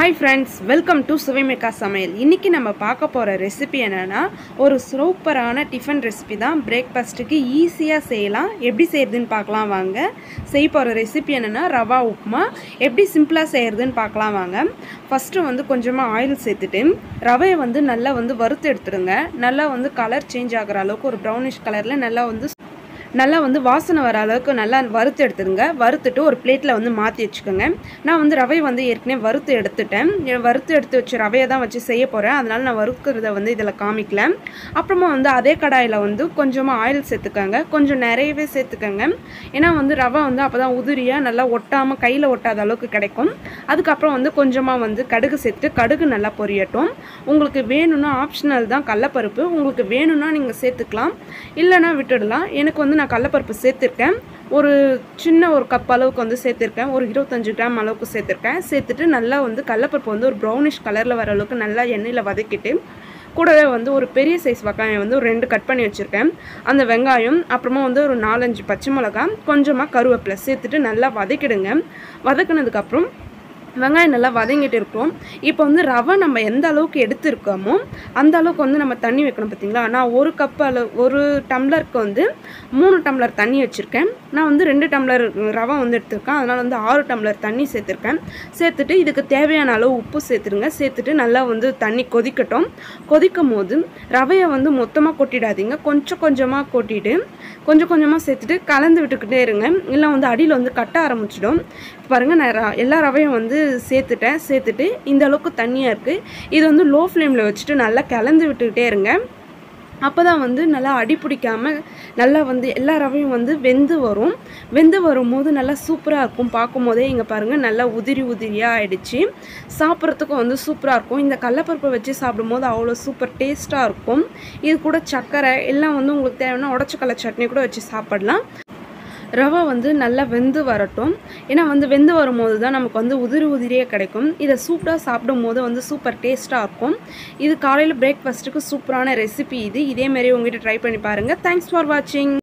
hi friends welcome to சுவைமிக்கா சமையல் இன்றைக்கி நம்ம பார்க்க போகிற ரெசிபி என்னென்னா ஒரு சூப்பரான டிஃபன் ரெசிபி தான் பிரேக்ஃபாஸ்ட்டுக்கு ஈஸியாக செய்யலாம் எப்படி செய்கிறதுன்னு பார்க்கலாம் வாங்க செய்ய போகிற ரெசிபி என்னென்னா ரவா உப்புமா எப்படி சிம்பிளாக செய்கிறதுன்னு பார்க்கலாம் வாங்க ஃபஸ்ட்டு வந்து கொஞ்சமாக ஆயில் சேர்த்துட்டு ரவையை வந்து நல்லா வந்து வறுத்து எடுத்துடுங்க நல்லா வந்து கலர் சேஞ்ச் ஆகிற அளவுக்கு ஒரு ப்ரௌனிஷ் கலரில் நல்லா வந்து நல்லா வந்து வாசனை வர அளவுக்கு நல்லா வறுத்து எடுத்துடுங்க வறுத்துட்டு ஒரு பிளேட்டில் வந்து மாற்றி வச்சுக்கோங்க நான் வந்து ரவை வந்து ஏற்கனவே வறுத்து எடுத்துட்டேன் எ- வறுத்து எடுத்து வச்ச ரவையை தான் வச்சு செய்ய போகிறேன் அதனால் நான் வறுக்கிறத வந்து இதில் காமிக்கல அப்புறமா வந்து அதே கடாயில் வந்து கொஞ்சமாக ஆயில் சேர்த்துக்கோங்க கொஞ்சம் நிறையவே சேர்த்துக்கோங்க ஏன்னா வந்து ரவை வந்து அப்போ தான் உதிரியாக நல்லா ஒட்டாமல் கையில் ஒட்டாத அளவுக்கு கிடைக்கும் அதுக்கப்புறம் வந்து கொஞ்சமாக வந்து கடுகு சேர்த்து கடுகு நல்லா பொரியட்டும் உங்களுக்கு வேணும்னா ஆப்ஷனல் தான் கடலப்பருப்பு உங்களுக்கு வேணும்னா நீங்கள் சேர்த்துக்கலாம் இல்லைன்னா விட்டுடலாம் எனக்கு வந்து நான் கடலப்பருப்பு சேர்த்துருக்கேன் ஒரு சின்ன ஒரு கப் அளவுக்கு வந்து சேர்த்துருக்கேன் ஒரு இருபத்தஞ்சு கிராம் அளவுக்கு சேர்த்துருக்கேன் சேர்த்துட்டு நல்லா வந்து கடலப்பருப்பு வந்து ஒரு ப்ரௌனிஷ் கலரில் வர அளவுக்கு நல்லா எண்ணெயில் வதக்கிட்டு கூடவே வந்து ஒரு பெரிய சைஸ் வெங்காயம் வந்து ஒரு ரெண்டு கட் பண்ணி வச்சுருக்கேன் அந்த வெங்காயம் அப்புறமா வந்து ஒரு நாலஞ்சு பச்சை மிளகாய் கொஞ்சமாக கருவேப்பிலை சேர்த்துட்டு நல்லா வதக்கிடுங்க வதக்குனதுக்கப்புறம் வெங்காயம் நல்லா வதங்கிட்டு இருக்கும் இப்போ வந்து ரவை நம்ம எந்த அளவுக்கு எடுத்திருக்கோமோ அந்த அளவுக்கு வந்து நம்ம தண்ணி வைக்கணும் பார்த்தீங்களா நான் ஒரு கப் அளவு ஒரு டம்ளருக்கு வந்து மூணு டம்ளர் தண்ணி வச்சுருக்கேன் நான் வந்து ரெண்டு டம்ளர் ரவை வந்து எடுத்திருக்கேன் அதனால் வந்து ஆறு டம்ளர் தண்ணி சேர்த்துருக்கேன் சேர்த்துட்டு இதுக்கு தேவையான அளவு உப்பு சேர்த்துருங்க சேர்த்துட்டு நல்லா வந்து தண்ணி கொதிக்கட்டும் கொதிக்கும் போது ரவையை வந்து மொத்தமாக கொட்டிடாதீங்க கொஞ்சம் கொஞ்சமாக கொட்டிட்டு கொஞ்சம் கொஞ்சமாக சேர்த்துட்டு கலந்து விட்டுக்கிட்டே இருங்க இல்லை வந்து அடியில் வந்து கட்ட ஆரம்பிச்சிடும் பாருங்கள் நான் ர- எல்லா ரவையும் வந்து சேர்த்துட்டேன் சேர்த்துட்டு இந்த அளவுக்கு தண்ணியாக இருக்குது இது வந்து லோ ஃப்ளேமில் வச்சுட்டு நல்லா கலந்து விட்டுக்கிட்டே இருங்க அப்போ தான் வந்து நல்லா அடி பிடிக்காம நல்லா வந்து எல்லா ரவையும் வந்து வெந்து வரும் வெந்து வரும்போது நல்லா சூப்பராக இருக்கும் பார்க்கும் போதே இங்கே பாருங்கள் நல்லா உதிரி உதிரியாக ஆயிடுச்சு சாப்பிட்றதுக்கும் வந்து சூப்பராக இருக்கும் இந்த கடலப்பருப்பை வச்சு சாப்பிடும்போது அவ்வளோ சூப்பர் டேஸ்ட்டாக இருக்கும் இது கூட சர்க்கரை எல்லாம் வந்து உங்களுக்கு தேவைன்னா உடச்சக்கடலை சட்னி கூட வச்சு சாப்பிடலாம் ரவை வந்து நல்லா வெந்து வரட்டும் ஏன்னா வந்து வெந்து வரும்போது தான் நமக்கு வந்து உதிரி உதிரியே கிடைக்கும் இதை சூப்பராக சாப்பிடும் போது வந்து சூப்பர் டேஸ்ட்டாக இருக்கும் இது காலையில் பிரேக்ஃபாஸ்ட்டுக்கு சூப்பரான ரெசிபி இது இதேமாரி உங்ககிட்ட ட்ரை பண்ணி பாருங்கள் தேங்க்ஸ் ஃபார் வாட்சிங்